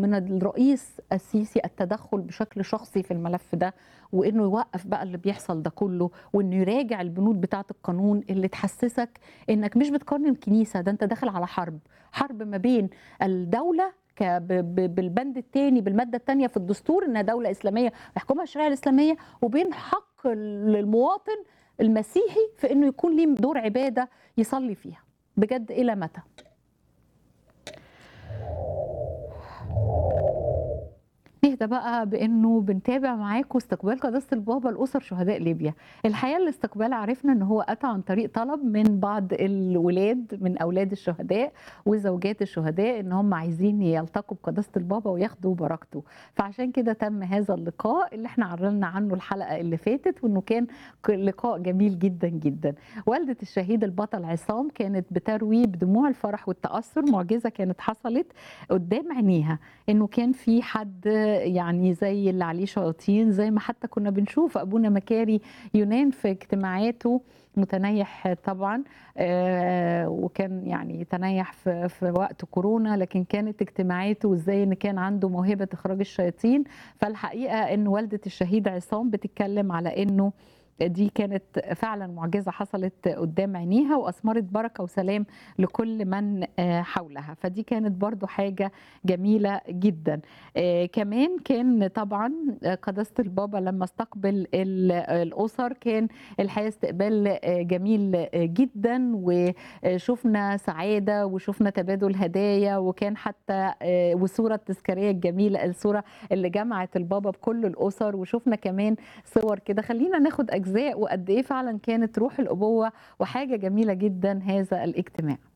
من الرئيس السيسي التدخل بشكل شخصي في الملف ده وانه يوقف بقى اللي بيحصل ده كله وانه يراجع البنود بتاعه القانون اللي تحسسك انك مش بتقارن كنيسه ده انت داخل على حرب حرب ما بين الدوله ك- ب- ب- بالبند الثاني بالماده الثانيه في الدستور انها دوله اسلاميه يحكمها الشريعه الاسلاميه وبين حق للمواطن المسيحي في انه يكون ليه دور عباده يصلي فيها بجد الى متى نهدى بقى بانه بنتابع معاكم استقبال قداسه البابا لاسر شهداء ليبيا الحقيقه الاستقبال عرفنا ان هو اتى عن طريق طلب من بعض الولاد من اولاد الشهداء وزوجات الشهداء ان هم عايزين يلتقوا بقداسه البابا وياخدوا بركته فعشان كده تم هذا اللقاء اللي احنا عرلنا عنه الحلقه اللي فاتت وانه كان ك- لقاء جميل جدا جدا والده الشهيد البطل عصام كانت بتروي بدموع الفرح والتاثر معجزه كانت حصلت قدام عينيها انه كان في حد يعني زي اللي عليه شياطين زي ما حتى كنا بنشوف ابونا مكاري يونان في اجتماعاته متنيح طبعا آه، وكان يعني تنيح في, في وقت كورونا لكن كانت اجتماعاته وازاي ان كان عنده موهبه اخراج الشياطين فالحقيقه ان والده الشهيد عصام بتتكلم على انه دي كانت فعلا معجزه حصلت قدام عينيها واثمرت بركه وسلام لكل من آه، حولها فدي كانت برضو حاجه جميله جدا آه، كمان كان طبعا قداسه البابا لما استقبل ال- الاسر كان الحقيقه استقبال آه، جميل آه، جدا وشفنا سعاده وشفنا تبادل هدايا وكان حتى آه، وصوره التذكاريه الجميله الصوره اللي جمعت البابا بكل الاسر وشفنا كمان صور كده خلينا ناخد اجزاء وقد ايه فعلا كانت روح الابوه وحاجه جميله جدا هذا الاجتماع